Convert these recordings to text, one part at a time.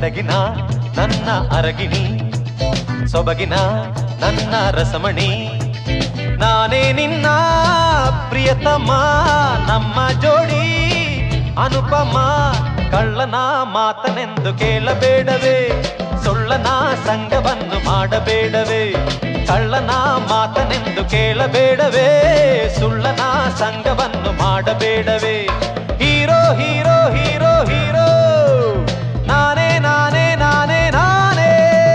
ಬೆಳಗಿನ ನನ್ನ ಅರಗಿಣಿ ಸೊಬಗಿನ ನನ್ನ ರಸಮಣಿ ನಾನೇ ನಿನ್ನ ಪ್ರಿಯತಮ ನಮ್ಮ ಜೋಡಿ ಅನುಪಮ ಕಳ್ಳನ ಮಾತನೆಂದು ಕೇಳಬೇಡವೇ ಸುಳ್ಳನ ಸಂಗವನ್ನು ಮಾಡಬೇಡವೇ ಕಳ್ಳನ ಮಾತನೆಂದು ಕೇಳಬೇಡವೇ ಸುಳ್ಳನ ಸಂಗವನ್ನು ಮಾಡಬೇಡವೇ ಹೀರೋ ಹೀರೋ ಹೀರೋ ಹೀರೋ ನಾನೇ ನಾನೇ ನಾನೇ ನಾನೇ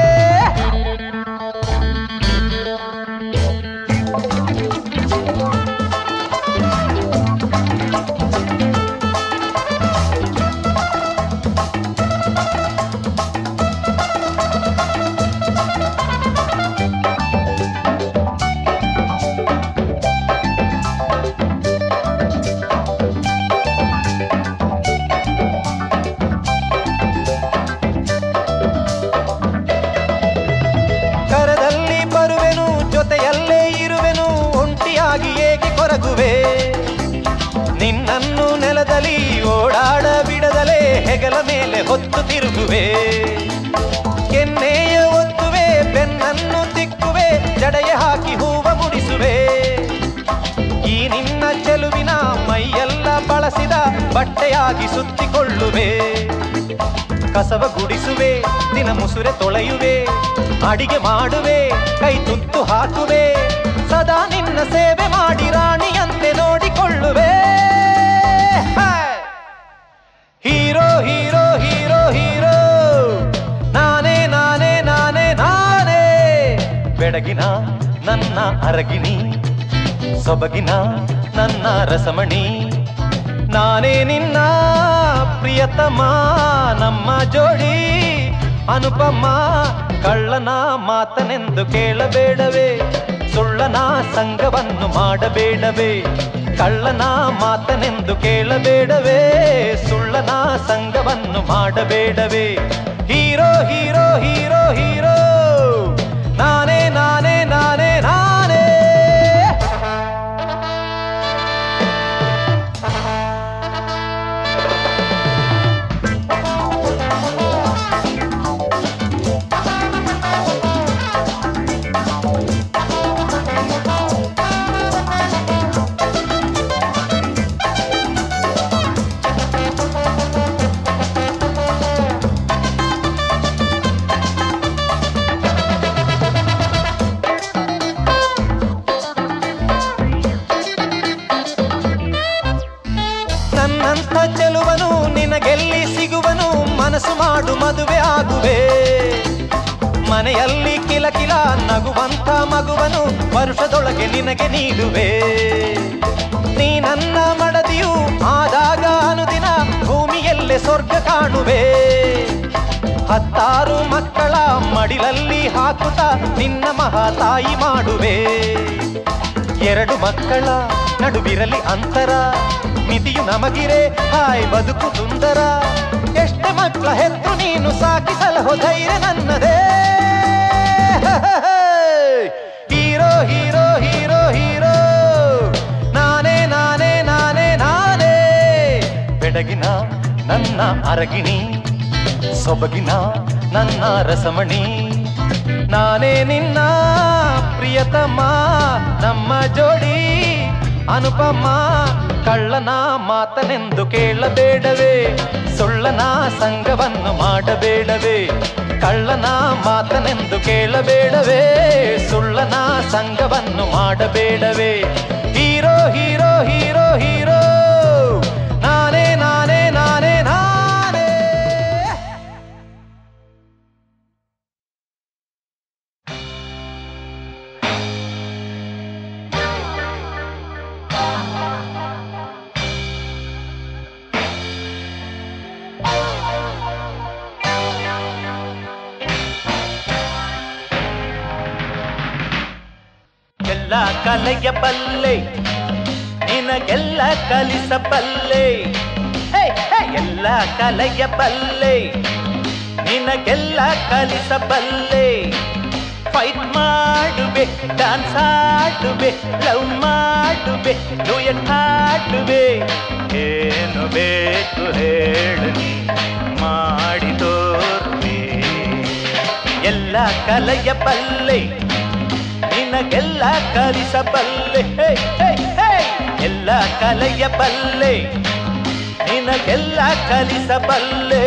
ಕರದಲ್ಲಿ ಬರುವೆನು ಜೊತೆಯಲ್ಲೇ ಇರುವೆನು ಒಂಟಿಯಾಗಿ ಏಕೆ ಕೊರಗುವೆ ನಿನ್ನನ್ನು ನೆಲದಲ್ಲಿ ಓಡಾಡ ಬಿಡದಲೇ ಹೆಗಲ ಮೇಲೆ ಹೊತ್ತು ತಿರುಗುವೆ ಕೆನ್ನೆಯ ಒತ್ತುವೆ ಬೆನ್ನನ್ನು ತಿಕ್ಕುವೆ ಜಡೆಯ ಹಾಕಿ ಹೂವ ಮುಡಿಸುವೆ ಈ ನಿನ್ನ ಚೆಲುವಿನ ಮೈಯೆಲ್ಲ ಬಳಸಿದ ಬಟ್ಟೆಯಾಗಿ ಸುತ್ತಿಕೊಳ್ಳುವೆ ಕಸವ ಗುಡಿಸುವೆ ದಿನ ಮುಸುರೆ ತೊಳೆಯುವೆ ಅಡಿಗೆ ಮಾಡುವೆ ಕೈ ತುತ್ತು ಹಾಕುವೆ ಸದಾ ನಿನ್ನ ಸೇವೆ ಮಾಡಿ ರಾಣಿಯಂತೆ ನೋಡಿಕೊಳ್ಳುವೆ hi! Hero hero hero hero ನಾನೇ ನಾನೇ ನಾನೇ ನಾನೇ ಬೆಳಗಿನ ನನ್ನ ಅರಗಿಣಿ ಸೊಬಗಿನ ನನ್ನ ರಸಮಣಿ ನಾನೇ ನಿನ್ನ ಪ್ರಿಯತಮ ನಮ್ಮ ಜೋಡಿ ಅನುಪಮ ಕಳ್ಳನ ಮಾತನೆಂದು ಕೇಳಬೇಡವೇ ಸುಳ್ಳನ ಸಂಗವನ್ನು ಮಾಡಬೇಡವೇ ಕಳ್ಳನ ಮಾತನೆಂದು ಕೇಳಬೇಡವೇ ಸುಳ್ಳನ ಸಂಗವನ್ನು ಮಾಡಬೇಡವೇ ಹೀರೋ ಹೀರೋ ಹೀರೋ ಹೀರೋ ನಾನೇ ನಾನೇ ನಾನೇ ನಾನೇ ನನ್ನಂಥ ಚೆಲುವನು ನಿನಗೆಲ್ಲಿ ಸಿಗುವನು ಮನಸ್ಸು ಮಾಡು ಮದುವೆ ಆಗುವೆ ಮನೆಯಲ್ಲಿ ಕಿಲಕಿಲ ನಗುವಂಥ ಮಗುವನು ವರುಷದೊಳಗೆ ನಿನಗೆ ನೀಡುವೆ ನೀ ನನ್ನ ಮಡದಿಯು ಆದಾಗ ಅನುದಿನ ಭೂಮಿಯಲ್ಲೇ ಸ್ವರ್ಗ ಕಾಣುವೆ ಹತ್ತಾರು ಮಕ್ಕಳ ಮಡಿಲಲ್ಲಿ ಹಾಕುತ್ತ ನಿನ್ನ ಮಹಾತಾಯಿ ಮಾಡುವೆ ಎರಡು ಮಕ್ಕಳ ನಡುವಿರಲಿ ಅಂತರ ಮಿತಿಯು ನಮಗಿರೆ ಹಾಯ್ ಬದುಕು ಸುಂದರ ಎಷ್ಟೇ ಮಕ್ಕಳ ಹೆತ್ತು ನೀನು ಸಾಕಿಸಲಹೋ ಧೈರ್ಯ ನನ್ನದೇ ಹೀರೋ ಹೀರೋ ಹೀರೋ ಹೀರೋ ನಾನೇ ನಾನೇ ನಾನೇ ನಾನೇ ಬೆಡಗಿನ ನನ್ನ ಅರಗಿಣಿ ಸೊಬಗಿನ ನನ್ನ ರಸಮಣಿ ನಾನೇ ನಿನ್ನ ಪ್ರಿಯತಮ ನಮ್ಮ ಜೋಡಿ ಅನುಪಮ ಕಳ್ಳನ ಮಾತನೆಂದು ಕೇಳಬೇಡವೇ ಸುಳ್ಳನ ಸಂಗವನ್ನು ಮಾಡಬೇಡವೇ ಕಳ್ಳನ ಮಾತನೆಂದು ಕೇಳಬೇಡವೇ ಸುಳ್ಳನ ಸಂಗವನ್ನು ಮಾಡಬೇಡವೇ ಹೀರೋ ಹೀರೋ ಹೀರೋ ಹೀರೋ ನಾನೇ ನಾನೇ ನಾನೇ ನಾನೇ ಎಲ್ಲ ಕಲೆಯ ಬಲ್ಲೆ ನಿನಗೆಲ್ಲ ಕಲಿಸಬಲ್ಲೆ ಹೇ, ಹೇ, ಎಲ್ಲ ಕಲೆಯ ಬಲ್ಲೆ ನಿನಗೆಲ್ಲ ಕಲಿಸಬಲ್ಲೆ ಫೈಟ್ ಮಾಡುವೆ ಡಾನ್ಸ್ ಆಡುವೆ ಲವ್ ಮಾಡುವೆ ಡುಯಟ್ ಹಾಡುವೆ ಏನು ಬೇಕು ಹೇಳು ನೀ ಮಾಡಿ ತೋರುವೆ ಎಲ್ಲ ಕಲೆಯಬಲ್ಲೆ ನಿನಗೆಲ್ಲ ಕಲಿಸಬಲ್ಲೆ ಹೇ, ಹೇ, ಹೇ. ಎಲ್ಲ ಕಲೆಯಬಲ್ಲೆ ನಿನಗೆಲ್ಲ ಕಲಿಸಬಲ್ಲೆ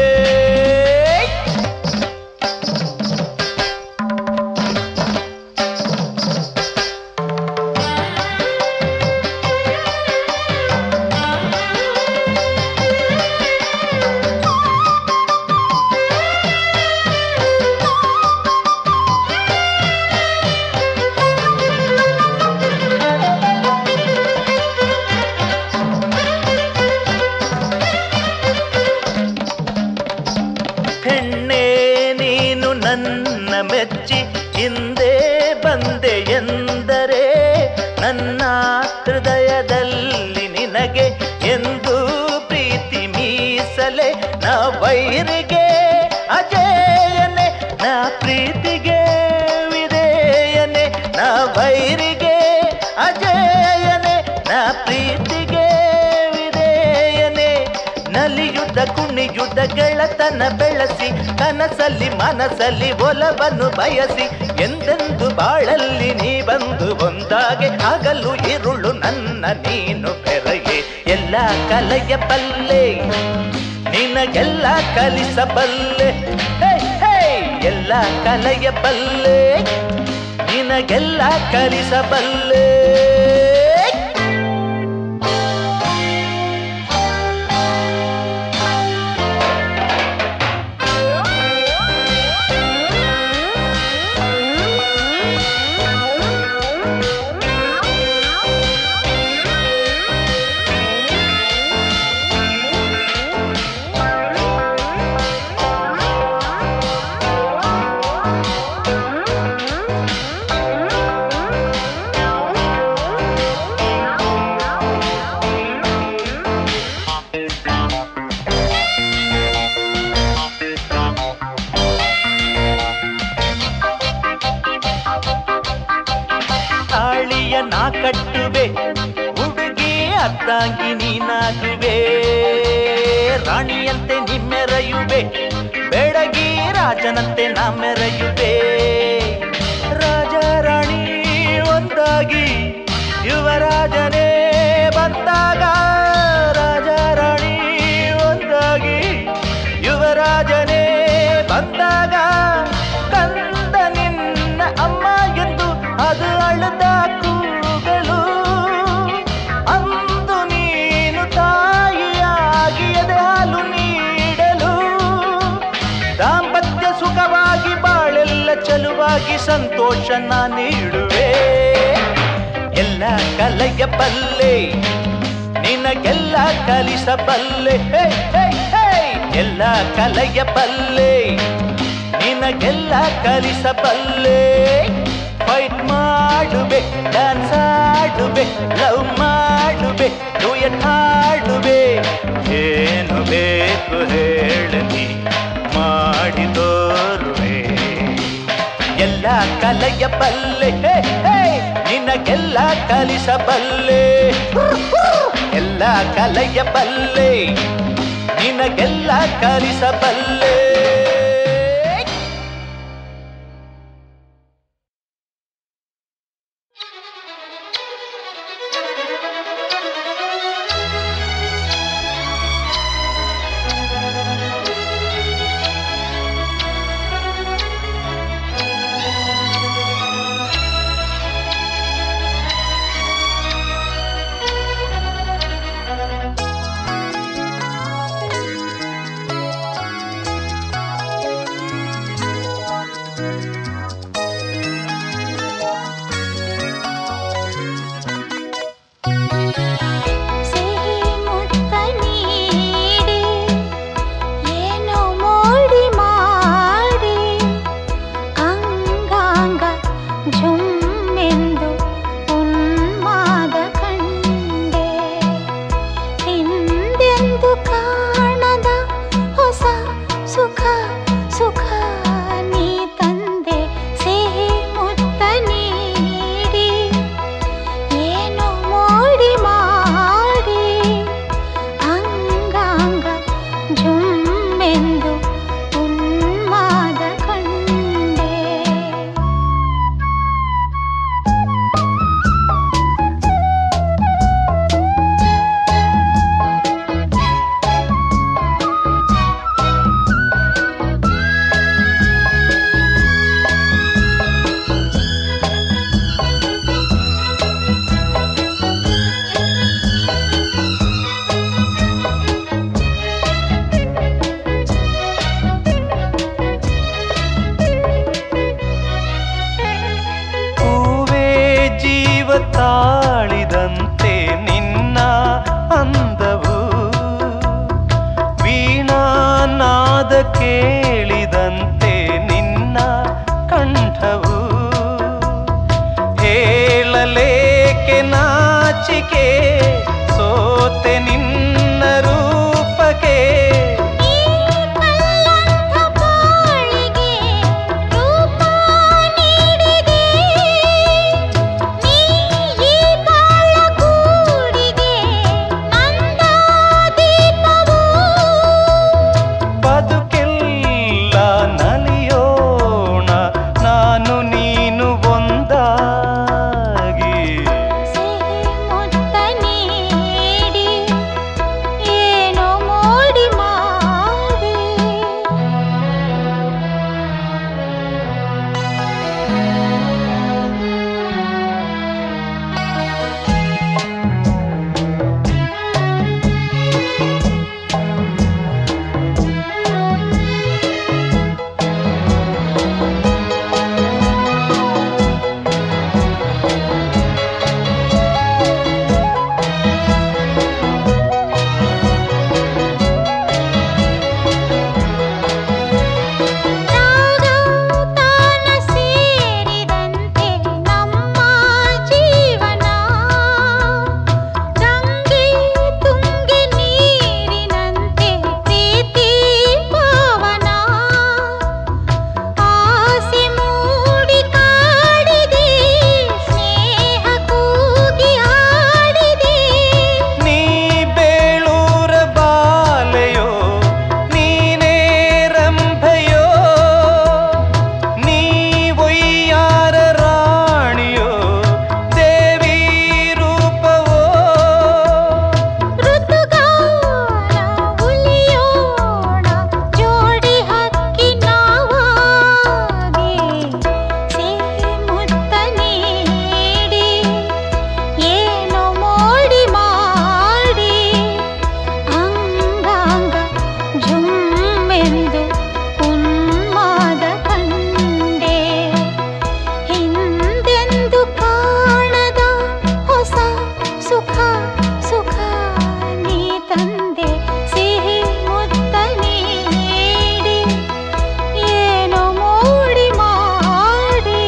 ಹೆಣ್ಣೆ ನೀನು ನನ್ನ ಮೆಚ್ಚಿ ಹಿಂದೆ ಬಂದೆ ಎಂದರೆ ನನ್ನ ಹೃದಯದಲ್ಲಿ ನಿನಗೆ ಎಂದು ಪ್ರೀತಿ ಮೀಸಲೆ ನಾ ವೈರಿಗೆ ಅಜೇಯನೆ ನಾ ಪ್ರೀತಿಗೆ ವಿಧೇಯನೆ ನಾ ವೈರಿಗೆ ಅಜೇಯನೆ ನಾ ಪ್ರೀತಿಗೆ ವಿಧೇಯನೆ ನಲಿಯುದ್ದ ಕುಣಿಯುದ್ದ ಗೆಳತನ ಬೆಳೆಸಿ ಕನಸಲ್ಲಿ ಮನಸ್ಸಲ್ಲಿ ಒಲವನ್ನು ಬಯಸಿ ಎಂದೆಂದು ಬಾಳಲ್ಲಿ ನೀ ಬಂದು ಒಂದಾಗೆ ಹಗಲು ಇರುಳು ನನ್ನ ನೀನು ಬೆರಗೆ ಎಲ್ಲ ಕಲೆಯ ಬಲ್ಲೆ ನಿನಗೆಲ್ಲ ಕಲಿಸಬಲ್ಲೆ ಹೇ, ಹೇ, ಎಲ್ಲ ಕಲೆಯ ಬಲ್ಲೆ ನಿನಗೆಲ್ಲ ಕಲಿಸಬಲ್ಲೆ ತಾಳಿಯ ನಾ ಕಟ್ಟುವೆ ಹುಡುಗಿ ಅರ್ಧಾಂಗಿ ನೀನಾಗುವೆ ರಾಣಿಯಂತೆ ನಿಮ್ಮೆರೆಯುವೆ ಬೆಳಗಿ ರಾಜನಂತೆ ನಾ ಮೆರೆಯುವೆ ರಾಜ ರಾಣಿ ಒಂದಾಗಿ ಯುವರಾಜನೇ ಬಂದಾಗ ರಾಜ ರಾಣಿ ಒಂದಾಗಿ ಯುವರಾಜನೇ ಬಂದಾಗ ಕಂದ ನಿನ್ನ ಅಮ್ಮ ಎಂದು ಅದು ಅಳದ ಕೂಗಲು ಅಂದು ನೀನು ತಾಯಿಯಾಗಿ ಎದೆ ಹಾಲು ನೀಡಲು ದಾಂಪತ್ಯ ಸುಖವಾಗಿ ಬಾಳೆಲ್ಲ ಚಲುವಾಗಿ ಸಂತೋಷ ನಾ ನೀಡುವೆ ಎಲ್ಲ ಕಲೆಯ ಬಲ್ಲೆ ನಿನಗೆಲ್ಲ ಕಲಿಸಬಲ್ಲೆ ಹೇ, ಹೇ, ಹೇ. ಎಲ್ಲ ಕಲೆಯ ಬಲ್ಲೆ ನಿನಗೆಲ್ಲ ಕಲಿಸಬಲ್ಲೆ ಫೈಟ್ ಮಾಡುವೆ ಡ್ಯಾನ್ಸ್ ಆಡುವೆ ಲವ್ ಮಾಡುವೆ ಡುಯಟ್ ಹಾಡುವೆ ಏನು ಬೇಕು ಹೇಳನಿ ಮಾಡಿ ತೋರುವೆ ಎಲ್ಲ ಕಲೆಯ ಬಲ್ಲೆ ಹೇ, ಹೇ. ನಿನಗೆಲ್ಲ ಕಲಿಸಬಲ್ಲೆ ಎಲ್ಲ ಕಲೆಯ ಬಲ್ಲೆ ನಿನಗೆಲ್ಲ ಕಲಿಸಬಲ್ಲೆ ತಾಳಿದಂತೆ ನಿನ್ನ ಅಂದವು ವೀಣಾನಾದ ಕೇಳಿದಂತೆ ನಿನ್ನ ಕಂಠವು ಹೇಳಲೇಕೆ ನಾಚಿಕೆ ಸೋತೆ ನಿನ್ನ ರೂಪಕ್ಕೆ ಈ ಕಲ್ಲಂಥ ಬಾಳಿಗೆ ರೂಪ ನೀಡಿದೆ ನೀ ಈ ಬಾಳ ಗೂಡಿಗೆ ನಂದ ದೀಪವು ಬದುಕೆಲ್ಲ ನಲಿಯೋಣ ನಾನು ನೀನು ಒಂದಾಗಿ ಸಿಹಿ ಮುತ್ತ ನೀಡಿ ಏನೋ ಮೋಡಿ ಮಾಡಿ ರಾಗ ತಾನ ಸೇರಿದಂತೆ ನಮ್ಮ ಜೀವನ ಗಂಗೆ ತುಂಗೆ ನೀರಿನಂತೆ ಪ್ರೀತಿ ಪಾವನ ಆಸೆ ಮೂಡಿ ಕಾಡಿದೆ ಸ್ನೇಹ ಕೂಗಿ ಹಾಡಿದೆ ನೀ ಬೇಳೂರ ಬಾಲೆಯೋ ನೀನೇ ರಂಭೆಯೋ ನೀ ಒಯ್ಯಾರ ರಾಣಿಯೋ ದೇವಿ ರೂಪವೋ ಋತುಗಾಲ ಉಳಿಯೋಣ ಜೋಡಿ ಹಕ್ಕಿ ನಾವಾಗಿ ಸಿಹಿ ಮುತ್ತ ನೀಡಿ ಏನೋ ಮೋಡಿ ಮಾಡಿ ಅಂಗಾಂಗ ಜುಮ್ಮೆಂದು ಉನ್ಮಾದ ಕಂಡೆ ಹಿಂದೆಂದು ಕಾಣದ ಹೊಸ ಸುಖ ಸುಖ ನೀ ತಂದೆ ಸಿಹಿ ಮುತ್ತ ನೀಡಿ ಏನೋ ಮೋಡಿ ಮಾಡಿ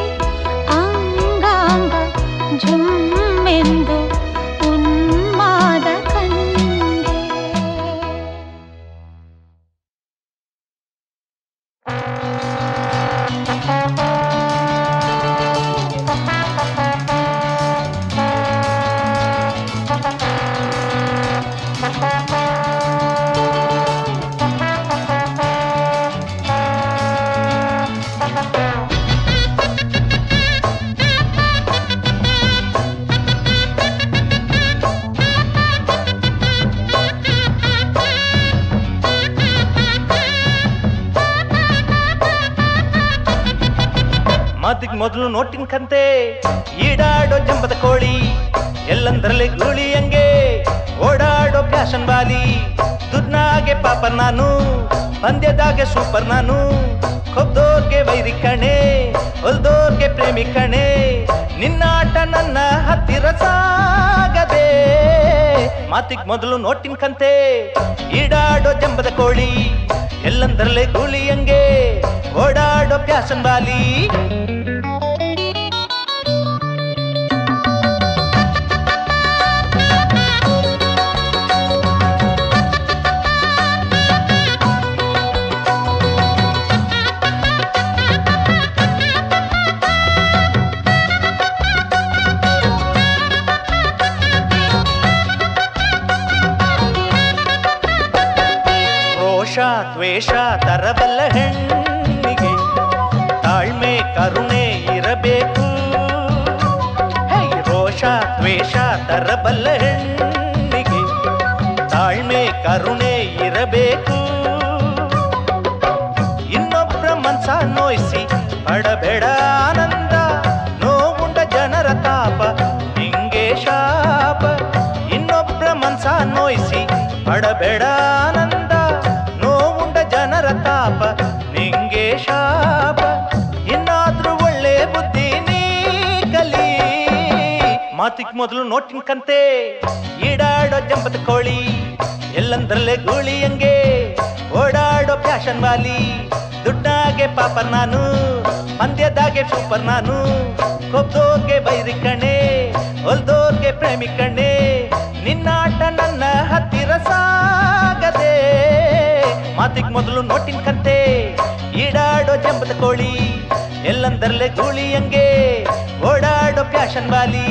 ಅಂಗಾಂಗ ಜುಮ್ಮೆಂದು ಉನ್ಮಾದ ಕಂಡೆ ಮಾತಿಗೆ ಮೊದಲು ನೋಟಿನ ಕಂತೆ ಈಡಾಡೋ ಜಂಬದ ಕೋಳಿ ಎಲ್ಲಂದ್ರಲ್ಲಿ ಗೂಳಿ ಹಂಗೆ ಓಡಾಡೋ ಫ್ಯಾಷನ್ ಬಾಲಿ ದುಡ್ನಾಗೆ ಪಾಪ ನಾನು ಪಂದ್ಯದಾಗೆ ಸೂಪರ್ ನಾನು ಕೊಬ್ದೋರ್ಗೆ ವೈರಿ ಕಣೆ ಹೊಲ್ದೋರ್ಗೆ ಪ್ರೇಮಿ ಕಣೆ ನಿನ್ನಾಟ ನನ್ನ ಹತ್ತಿರ ಸಾಗದೆ ಮಾತಿಗೆ ಮೊದಲು ನೋಟಿನ ಕಂತೆ ಈಡಾಡೋ ಜಂಬದ ಕೋಳಿ ಎಲ್ಲಂದ್ರಲ್ಲೇ ಗೂಳಿ ಹಂಗೆ ಓಡಾಡೋ ಪ್ಯಾಸನ್ ಬಾಲಿ ರೋಷ ದ್ವೇಷ ತರಬಲ್ಲ ಹೆಣ್ಣಿಗೆ ತಾಳ್ಮೆ ಕರುಣೆ ಇರಬೇಕು ಹೇ ರೋಷ ದ್ವೇಷ ತರಬಲ್ಲ ಹೆಣ್ಣಿಗೆ ತಾಳ್ಮೆ ಕರುಣೆ ಇರಬೇಕು ಇನ್ನೊಬ್ಬರ ಮನ್ಸ ನೋಯಿಸಿ ಪಡಬೇಡ ಆನಂದ ನೋವುಂಡ ಜನರ ತಾಪ ನಿಂಗೆ ಶಾಪ ಇನ್ನೊಬ್ಬರ ಮನ್ಸ ನೋಯಿಸಿ ಪಡಬೇಡ ಆನಂದ ನೋವುಂಡ ಜನರ ತಾಪ ನಿಂಗೆ ಶಾಪ ಇನ್ನಾದ್ರೂ ಒಳ್ಳೆ ಬುದ್ಧಿ ನೀ ಕಲಿ ಮಾತಿಗ್ ಮೊದಲು ನೋಟಿನ ಕಂತೆ ಈಡಾಡೋ ಜಂಬದ ಕೋಳಿ ಎಲ್ಲಂದ್ರಲ್ಲೇ ಗೂಳಿ ಹಂಗೆ ಓಡಾಡೋ ಫ್ಯಾಷನ್ ವಾಲಿ ದುಡ್ಡಾಗೆ ಪಾಪ ನಾನು ಪಂದ್ಯದಾಗೆ ಸೂಪರ್ ನಾನು ಕೊಬ್ದೋರ್ಗೆ ಬೈರಿ ಕಣೆ ಹೊಲ್ದೋರ್ಗೆ ಪ್ರೇಮಿ ಕಣೆ ನಿನ್ನಾಟ ನನ್ನ ಹತ್ತಿರ ಸಾಗದೆ ಮಾತಿಗ್ ಮೊದಲು ನೋಟಿನ ಕಂತೆ ಈಡಾಡೋ ಜಂಬದ ಕೋಳಿ ಎಲ್ಲಂದರಲ್ಲೇ ಗೂಳಿ ಹಂಗೆ ಓಡಾಡೋ ಫ್ಯಾಷನ್ ವಾಲಿ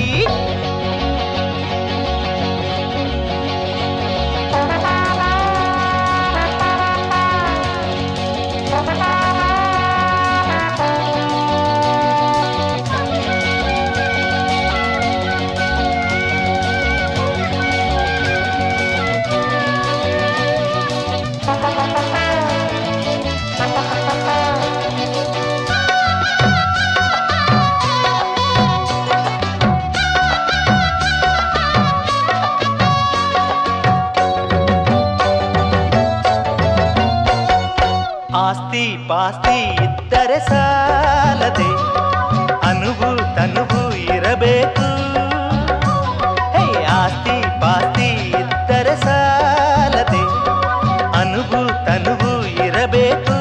ಆಸ್ತಿ ಪಾಸ್ತಿ ಇದ್ದರೆ ಸಾಲದೆ ಅನುಭು ತನುಭು ಇರಬೇಕು ಹೇ ಆಸ್ತಿ ಪಾಸ್ತಿ ಇದ್ದರೆ ಸಾಲದೆ ಅನುಭು ತನುಭು ಇರಬೇಕು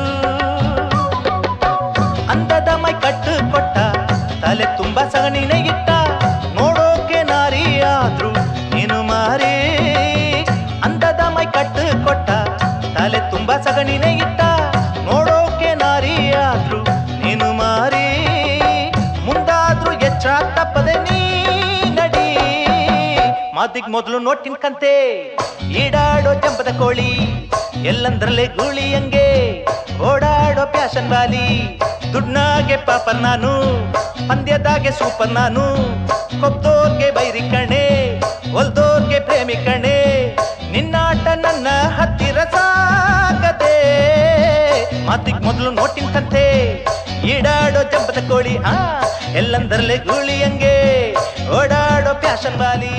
ಅಂದದ ಮೈ ಕಟ್ಟು ಕೊಟ್ಟ ತಲೆ ತುಂಬ ಸಗಣಿನೇ ಇಟ್ಟ ನೋಡೋಕೆ ನಾರಿ ಆದ್ರು ನೀನು ಮಾರಿ ಅಂದದ ಮೈ ಕಟ್ಟು ಕೊಟ್ಟ ತಲೆ ತುಂಬ ಸಗಣಿನೇ ಇಟ್ಟ ನೋಡೋಕೆ ನಾರಿ ಆದ್ರು ನೀನು ಮಾರಿ ಮುಂದಾದ್ರೂ ಎಚ್ಚ ತಪ್ಪದೆ ನೀ ನಡಿ ಮಾತಿಗ್ ಮೊದಲು ನೋಟಿನ ಕಂತೆ ಈಡಾಡೋ ಜಂಪದ ಕೋಳಿ ಎಲ್ಲಂದ್ರಲ್ಲೇ ಗೂಳಿ ಹಂಗೆ ಓಡಾಡೋ ಪ್ಯಾಷನ್ ವಾಲಿ ದುಡ್ನಾಗೆ ಪಾಪ ನಾನು ಪಂದ್ಯದಾಗೆ ಸೂಪರ್ ನಾನು ಕೊಬ್ದೋರ್ಗೆ ಬೈರಿ ಕಣೆ ಹೊಲ್ದೋರ್ಗೆ ಪ್ರೇಮಿ ಕಣೆ ನಿನ್ನಾಟ ನನ್ನ ಹತ್ತಿರ ಸಾಗದೆ ಮಾತಿಗ್ ಮೊದಲು ನೋಟಿನ ಕಂತೆ ಈಡಾಡೋ ಜಂಪದ ಕೋಳಿ ಹಾ ಎಲ್ಲಂದರಲ್ಲೇ ಗೂಳಿ ಹಂಗೆ ಓಡಾಡೋ ಪ್ಯಾಷನ್ ವಾಲಿ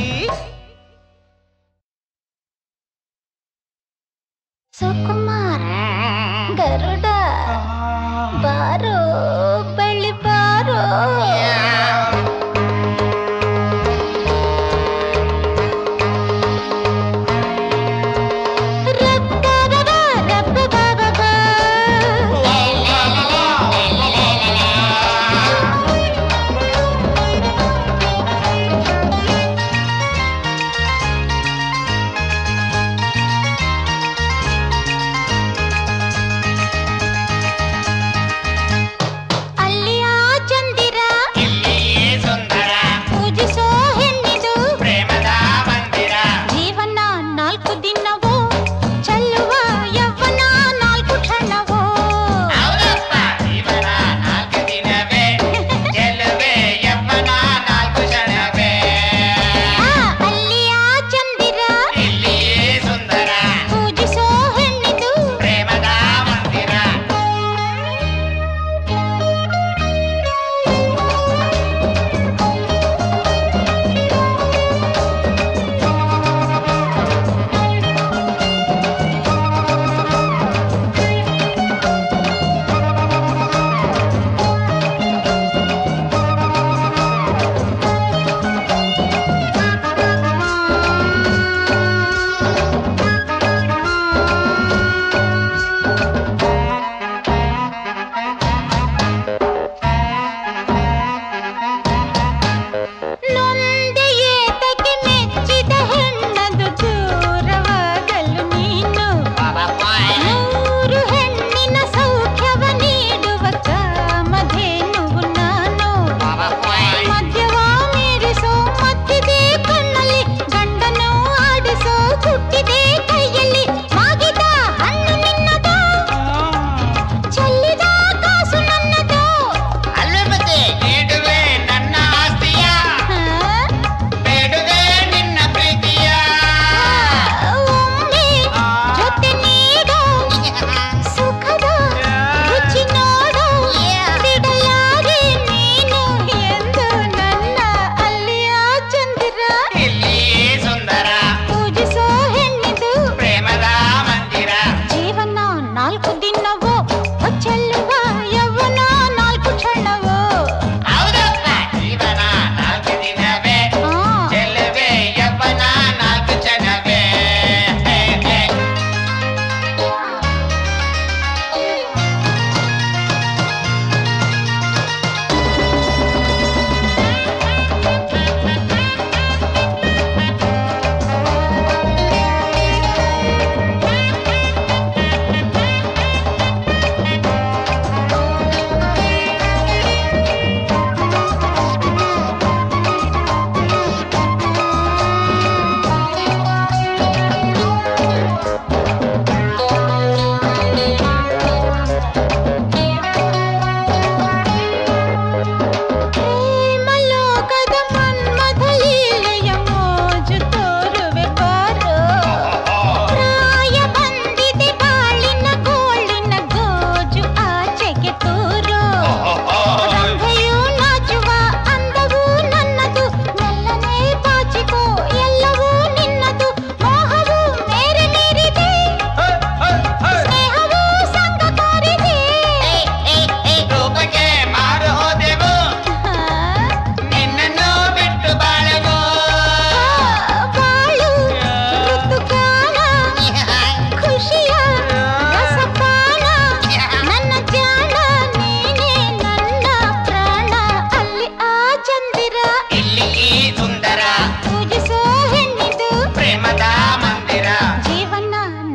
ಸುಕುಮಾರ ಗರುಡ ಬಾರೋ ಬಳ್ಳಿ ಬಾರೋ ರಬ್ಬರರ ರಬ್ಬರರ.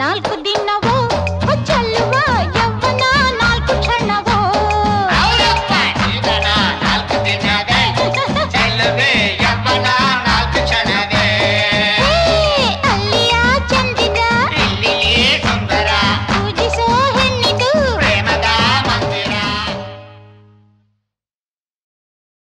ನಾಲ್ಕು